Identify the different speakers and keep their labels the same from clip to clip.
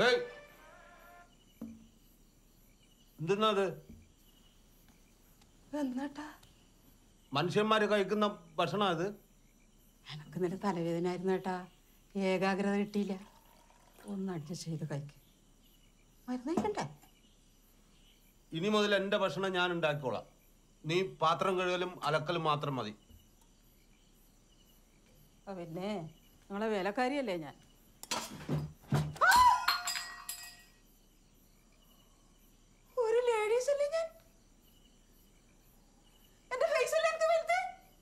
Speaker 1: ഏയ് എന്തെന്നാ അത്
Speaker 2: എന്നാട്ടാ
Speaker 1: മനുഷ്യന്മാര് കഴിക്കുന്ന ഭക്ഷണം അത്
Speaker 2: എനക്ക് ഇന്നലെ തലവേദന ആയിരുന്നു ഏട്ടാ ഏകാഗ്രത കിട്ടിയില്ല ഒന്ന് അഡ്ജസ്റ്റ് ചെയ്ത് കഴിക്ക് മരുന്ന് കഴിക്കണ്ടേ
Speaker 1: ഇനി മുതൽ എന്റെ ഭക്ഷണം ഞാൻ ഉണ്ടാക്കിക്കോളാം നീ പാത്രം കഴുകലും അലക്കലും മാത്രം മതി
Speaker 2: ആ പിന്നെ നമ്മളെ വേലക്കാരിയല്ലേ ഞാൻ ഒരു ലേഡീസ് അല്ലേ ഞാൻ എന്റെ ഫേസ് അല്ലേ എനിക്ക് വലുത്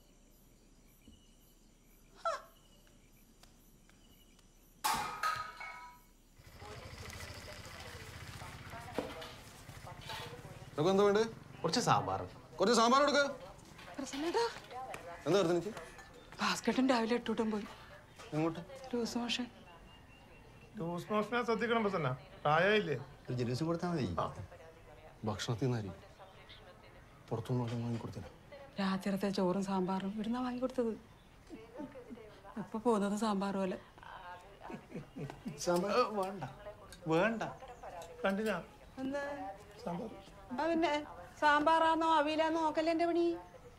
Speaker 3: നിനക്ക് എന്താ വേണ്ടത്
Speaker 4: കുറച്ച് സാമ്പാർ
Speaker 3: കുറച്ച് സാമ്പാർ എടുക്ക
Speaker 2: പ്രസന്നേട്ടാ
Speaker 3: എന്താ അടുത്ത് എനിക്ക്
Speaker 2: ഭാസ്കട്ടൻ രാവിലെ എട്ടൂട്ടം പോയി
Speaker 3: എങ്ങോട്ട്
Speaker 2: ലൂസ് മോഷൻ
Speaker 5: ലൂസ് മോഷനെ ശ്രദ്ധിക്കണം പ്രസന്ന പ്രായമില്ലേ
Speaker 4: ഒരു ജലൂസ് കൊടുത്താൽ മതി
Speaker 3: ഭക്ഷണത്തിൽ നിന്നായി പുറത്തുനിന്ന് വല്ലതും വാങ്ങിക്കൊടുത്തില്ല
Speaker 2: രാത്രിത്തെ ചോറും സാമ്പാറും ഇവിടുന്ന വാങ്ങിക്കൊടുത്തത് ഇപ്പൊ പോകുന്നത് സാമ്പാർ പോലെ
Speaker 4: സാമ്പാർ വേണ്ട വേണ്ട
Speaker 5: കണ്ടിനാ
Speaker 2: എന്താ ആ പിന്നെ സാമ്പാറാന്നോ അവിയിലാന്നോ നോക്കല്ലേ എന്റെ പണി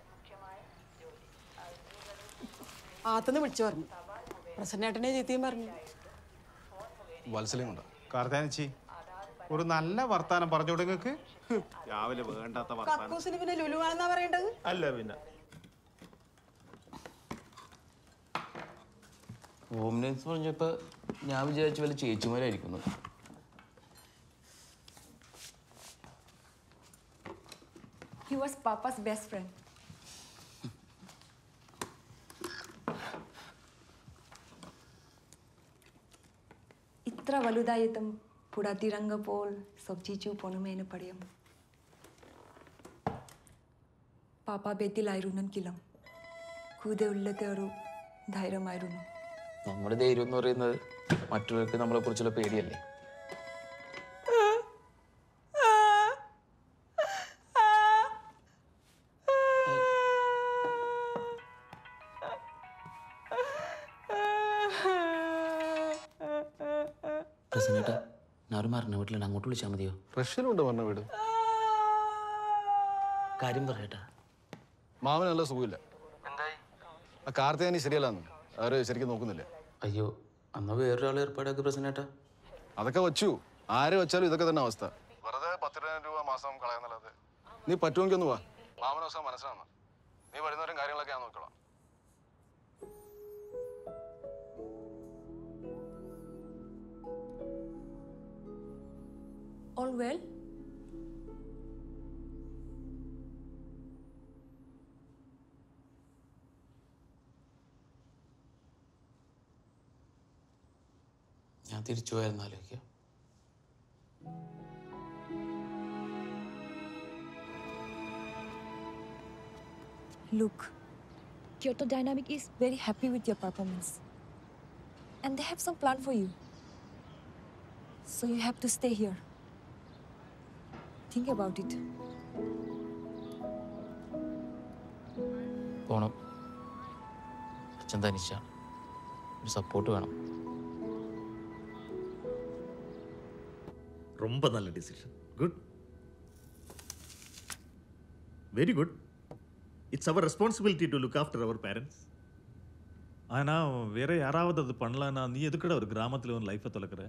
Speaker 2: ആത്തുനിന്ന് വിളിച്ചു പറഞ്ഞു പ്രസന്നേട്ടനെ ചീത്തയും പറഞ്ഞു
Speaker 3: വത്സലയും കൊണ്ടാ
Speaker 5: കാർത്താനിച്ചി ഒരു നല്ല വർത്താനം പറഞ്ഞു നിങ്ങൾക്ക് രാവിലെ വേണ്ടാത്ത വർത്താനം
Speaker 2: കക്കൂസിന് പിന്നെ ലുലുവാണെന്നാ പറയേണ്ടത്
Speaker 5: അല്ല പിന്നെ
Speaker 6: ഹോം നഴ്സ് പറഞ്ഞപ്പോ ഞാൻ വിചാരിച്ചു വല്ല ചേച്ചിമാരായിരിക്കുന്നു
Speaker 7: He was Papa's best friend. ഇത്ര വലുതായിട്ടും പുടത്തിരങ്ക പോൽ സബ്ജിച്ചു പൊണുമേന് പടയും പാപ്പ ബെത്തിലായിരുന്നെങ്കിലും കൂടെ ഉള്ളത്തെ ഒരു ധൈര്യമായിരുന്നു
Speaker 6: നമ്മുടെ ധൈര്യം എന്ന് പറയുന്നത് മറ്റുള്ളവർക്ക് നമ്മളെ കുറിച്ചുള്ള പേടിയല്ലേ പ്രസന്നേട്ടാ ഞാൻ ഒരു മരണ വീട്ടിലാണ് അങ്ങോട്ട് വിളിച്ചാൽ മതിയോ
Speaker 3: റഷ്യയിലുണ്ട് പറഞ്ഞ വീട്
Speaker 6: കാര്യം പറയട്ടാ
Speaker 3: മാമന് നല്ല സുഖമില്ല ആ കാർത്തികാനി ശരിയല്ലാന്ന് അവര് ശരിക്കും നോക്കുന്നില്ല
Speaker 6: അയ്യോ അന്ന് വേറൊരാൾ ഏർപ്പാടാക്കി പ്രസന്നേട്ടാ
Speaker 3: അതൊക്കെ വച്ചു ആര് വെച്ചാലും ഇതൊക്കെ തന്നെ അവസ്ഥ വെറുതെ പത്തിരണ്ടായിരം രൂപ മാസം കളയാന്നല്ലാതെ നീ പറ്റുമെങ്കിൽ ഒന്ന് വാ മാമന ദിവസം മനസ്സിലാവുന്ന നീ വരുന്നവരും കാര്യങ്ങളൊക്കെ ഞാൻ നോക്കിക്കോളാം
Speaker 7: All well?
Speaker 6: ഞാൻ തിരിച്ചു പോയായിരുന്നു ആലോചിക്കുക
Speaker 7: Look, Kyoto Dynamic is very happy with your performance. And they have some plan for you. So you have to stay here. Think about it.
Speaker 6: പോണം അച്ഛൻ തനിച്ചാണ് ഒരു സപ്പോർട്ട് വേണം
Speaker 8: ரொம்ப நல்ல decision good very good it's our responsibility to look after our parents ஆனால் வேற யாராவது அது பண்ணலான்னா நீ எதுக்குடா ஒரு கிராமத்தில் ஒரு லைஃப்பை தொலைக்கிற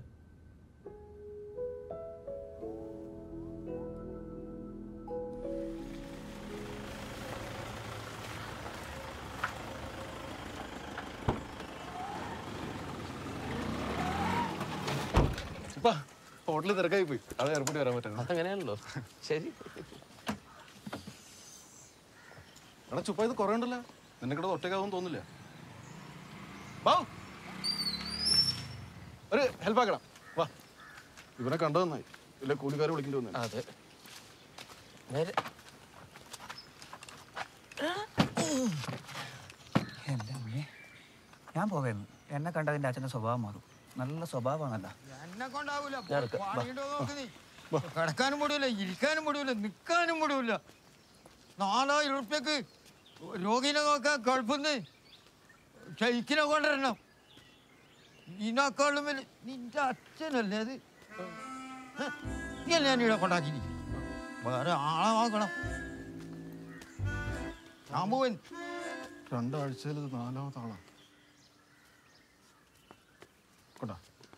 Speaker 3: ഇപ്പൊ ഹോട്ടലിൽ തിരക്കായി പോയി അത് എയർപോർട്ടിൽ വരാൻ പറ്റുന്നത്
Speaker 6: അതങ്ങനെയാണല്ലോ ശരി
Speaker 3: എടാ ചുപ്പ ഇത് കുറേ ഉണ്ടല്ലോ നിന്നെ കിടന്ന് ഒറ്റയ്ക്കാവും തോന്നില്ല ബാവു ഒരു ഹെൽപ്പ് ആക്കണം വാ ഇവനെ കണ്ടു നന്നായി ഇല്ല കൂലിക്കാരെ വിളിക്കേണ്ടി വന്നു
Speaker 6: അതെ നേരെ
Speaker 9: എൻ്റെ അമ്മേ ഞാൻ പോകായിരുന്നു എന്നെ കണ്ടതിൻ്റെ അച്ഛൻ്റെ സ്വഭാവം മാറും നല്ല സ്വഭാവമാണല്ലോ
Speaker 10: എന്നെ കൊണ്ടാവൂല
Speaker 6: ഞാൻ എടുക്കാം. വാ.
Speaker 10: പണിയുണ്ടോ നോക്ക് നീ കിടക്കാനും മുടിയില്ല ഇരിക്കാനും മുടിയില്ല നിൽക്കാനും മുടിയില്ല നാലായിരം ഉറുപ്പ്യക്ക് രോഗിനെ നോക്കാൻ ഗൾഫിന്ന് ഷെയ്ക്കിനെ കൊണ്ടുവരണം ഇതിനേക്കാളും വലിയ നിന്റെ അച്ഛനല്ലേ അത് ഹ്? നീ അല്ലേ എന്നെ ഇവിടെ കൊണ്ടാക്കി വേറെ ആളെ നോക്കണം ഞാൻ പോവൻ
Speaker 3: രണ്ടാഴ്ചയിൽ ഇത് നാലാമത്തെ ആളാ കൊണ്ടാ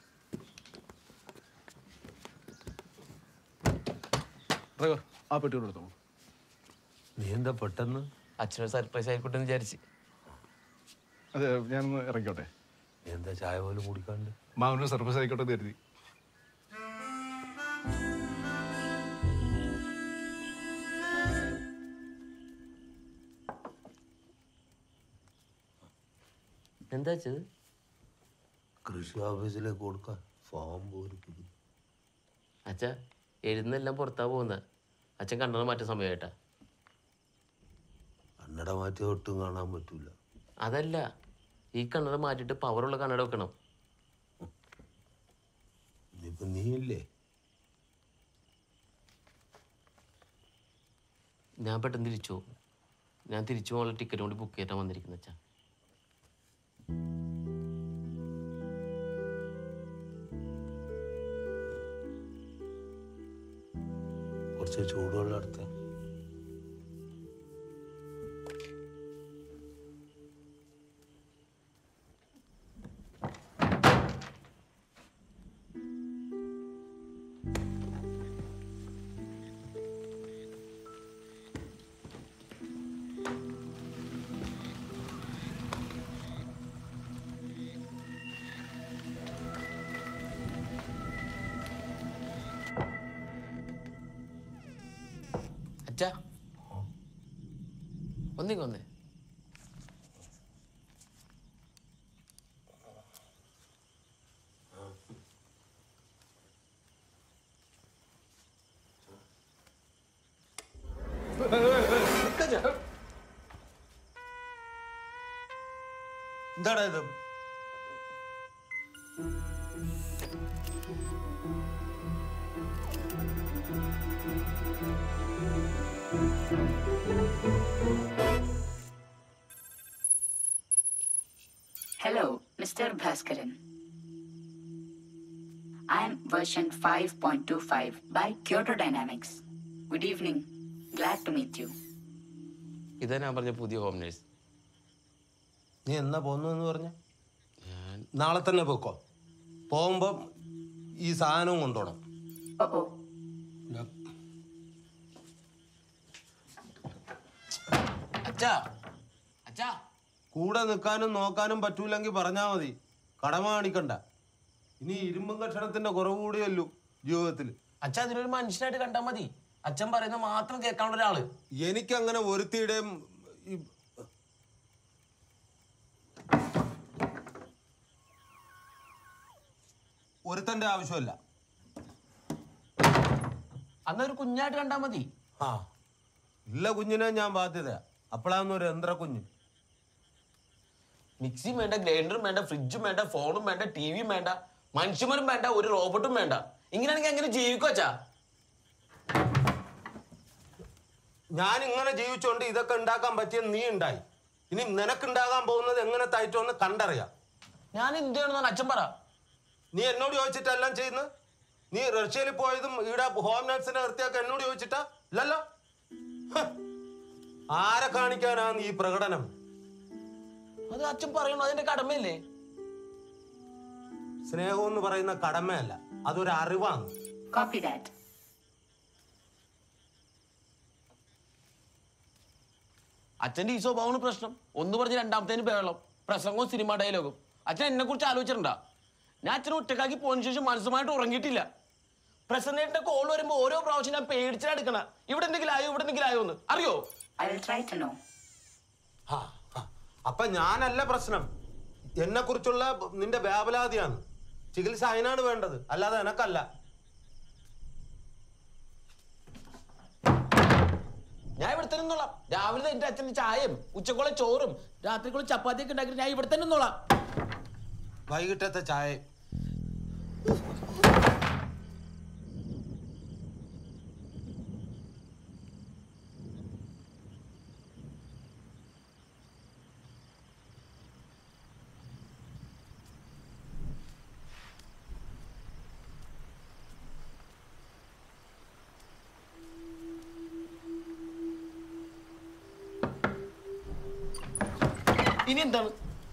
Speaker 3: ഡ്രൈവർ ആ പെട്ടിയോട് എടുത്തോളൂ
Speaker 1: നീ എന്താ പെട്ടെന്ന്
Speaker 6: അച്ഛനൊരു സർപ്രൈസ് ആയിക്കോട്ടെ എന്ന് വിചാരിച്ച്
Speaker 3: അതെ ഞാനൊന്ന് ഇറങ്ങിക്കോട്ടെ
Speaker 1: നീ എന്താ ചായ പോലും കുടിക്കാണ്ട്
Speaker 3: മാവിനൊരു സർവീസ് ആയിക്കോട്ടെ എന്ന് കരുതി
Speaker 6: എന്താ വെച്ചത്
Speaker 1: കൃഷി ഓഫീസിലേക്ക് കൊടുക്കാൻ ഫോം പോലും പുതു-
Speaker 6: അച്ഛ എഴുന്നെല്ലാം പുറത്താ പോകുന്നത് അച്ഛൻ കണ്ണട മാറ്റ സമയമായിട്ടാ
Speaker 1: കന്നഡ മാറ്റി ഒട്ടും കാണാൻ പറ്റൂല
Speaker 6: അതല്ല ഈ കണ്ണട മാറ്റിയിട്ട് പവറുള്ള കണ്ണട വെക്കണം
Speaker 1: ഇനിയിപ്പോ നീ ഇല്ലേ
Speaker 6: ഞാൻ പെട്ടെന്ന് തിരിച്ചു പോകും ഞാൻ തിരിച്ചു പോകാനുള്ള ടിക്കറ്റ് കൂടി ബുക്ക് ചെയ്തിട്ടാണ് വന്നിരിക്കുന്നത് അച്ഛാ
Speaker 1: കുറച്ച് ചൂടുവെള്ളം എടുത്ത
Speaker 6: അച്ഛാ ഒന്നിങ്ങ വന്നേ
Speaker 1: എന്താടാ ഇത്
Speaker 11: Hello, Mr. Bhaskaran. I am version 5.25 by Kyoto Dynamics. Good evening. Glad to meet you.
Speaker 6: ഇതാ ഞാൻ പറഞ്ഞ പുതിയ ഹോം നേഴ്സ്
Speaker 1: നീ എന്നാ പോന്നു എന്ന് പറഞ്ഞ നാളെ തന്നെ പോക്കോ പോകുമ്പോ ഈ സാധനവും കൊണ്ടുപോകണം
Speaker 11: Oh oh.
Speaker 6: അച്ഛാ അച്ഛാ
Speaker 1: കൂടെ നിൽക്കാനും നോക്കാനും പറ്റൂലെങ്കിൽ പറഞ്ഞാ മതി കടമ കാണിക്കണ്ട ഇനി ഇരുമ്പും കഷണത്തിന്റെ കുറവ് കൂടിയല്ലോ ജീവിതത്തിൽ
Speaker 6: അച്ഛാ അതിനൊരു മനുഷ്യനായിട്ട് കണ്ടാൽ മതി അച്ഛൻ പറയുന്നത് മാത്രം കേൾക്കാനുള്ള ഒരാള്
Speaker 1: എനിക്കങ്ങനെ ഒരുത്തിയുടെയും ഈ- ഒരുത്തന്റെ ആവശ്യമില്ല
Speaker 6: അന്നൊരു കുഞ്ഞായിട്ട് കണ്ടാൽ മതി
Speaker 1: ആ ഇല്ല കുഞ്ഞിനെ ഞാൻ ബാധ്യത അപ്പോഴാന്ന് ഒരു യന്ത്ര കുഞ്ഞ്
Speaker 6: മിക്സിയും വേണ്ട ഗ്രൈൻഡറും വേണ്ട ഫ്രിഡ്ജും വേണ്ട ഫോണും വേണ്ട ടി വിയും വേണ്ട മനുഷ്യന്മാരും വേണ്ട ഒരു റോബോട്ടും വേണ്ട ഇങ്ങനെയാണെങ്കിൽ എങ്ങനെ ജീവിക്കും അച്ഛാ
Speaker 1: ഞാൻ ഇങ്ങനെ ജീവിച്ചോണ്ട് ഇതൊക്കെ ഉണ്ടാക്കാൻ പറ്റിയ നീ ഉണ്ടായി ഇനി നിനക്കുണ്ടാകാൻ പോകുന്നത് എങ്ങനെ തായിട്ടോന്ന് കണ്ടറിയാം
Speaker 6: ഞാൻ എന്ത് ചെയ്യണമെന്നാണ് അച്ഛൻ പറ
Speaker 1: നീ എന്നോട് ചോദിച്ചിട്ടെല്ലാം ചെയ്യുന്നത് നീ റഷ്യയിൽ പോയതും ഇവിടെ ഹോം നഴ്സിനെ നിർത്തിയൊക്കെ എന്നോട് ചോദിച്ചിട്ടാ ഇല്ലല്ലോ ഹ്. ആരെ കാണിക്കാനാ നീ ഈ പ്രകടനം
Speaker 6: അത് അച്ഛൻ പറയണോ അതിന്റെ കടമയല്ലേ
Speaker 1: സ്നേഹം എന്ന് പറയുന്ന കടമയല്ല അതൊരു അറിവാണ്
Speaker 11: Copy that.
Speaker 6: അച്ഛന്റെ ഈ സ്വഭാവമാണ് പ്രശ്നം ഒന്ന് പറഞ്ഞ് രണ്ടാമത്തേന് ബഹളം പ്രസംഗവും സിനിമ ഡയലോഗും അച്ഛൻ എന്നെ കുറിച്ച് ആലോചിച്ചിട്ടുണ്ടാ ഞാൻ അച്ഛനെ ഒറ്റക്കാക്കി പോയതിനു ശേഷം മനസ്സുമായിട്ട് ഉറങ്ങിയിട്ടില്ല പ്രസന്റേറ്റിന്റെ കോൾ വരുമ്പോ ഓരോ പ്രാവശ്യം ഞാൻ പേടിച്ചാ എടുക്കണ ഇവിടെ എന്തെങ്കിലും ആയോ ഇവിടെ എന്തെങ്കിലും ആയോ എന്ന് അറിയോ
Speaker 11: I will try to know.
Speaker 1: ഹാ, ഹാ. അപ്പൊ ഞാനല്ല പ്രശ്നം എന്നെ കുറിച്ചുള്ള നിന്റെ വ്യാപലാതിയാണ് ചികിത്സ അതിനാണ് വേണ്ടത് അല്ലാതെ എനക്കല്ല
Speaker 6: ഞാൻ ഇവിടെ തന്നെ നിന്നോളാം രാവിലെ എന്റെ അച്ഛന്റെ ചായയും ഉച്ചക്കുള്ള ചോറും രാത്രിക്കുള്ള ചപ്പാത്തിയൊക്കെ ഉണ്ടാക്കി ഞാൻ ഇവിടെ തന്നെ നിന്നോളാം
Speaker 1: വൈകിട്ടത്തെ ചായ
Speaker 6: ഇനി എന്താണ്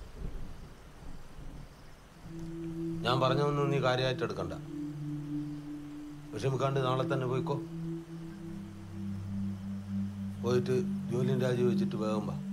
Speaker 1: ഞാൻ പറഞ്ഞതൊന്നും നീ കാര്യമായിട്ട് എടുക്കണ്ട വിഷമിക്കാണ്ട് നാളെ തന്നെ പോയിക്കോ പോയിട്ട് ജോലിയും രാജി വെച്ചിട്ട് വേഗം വാ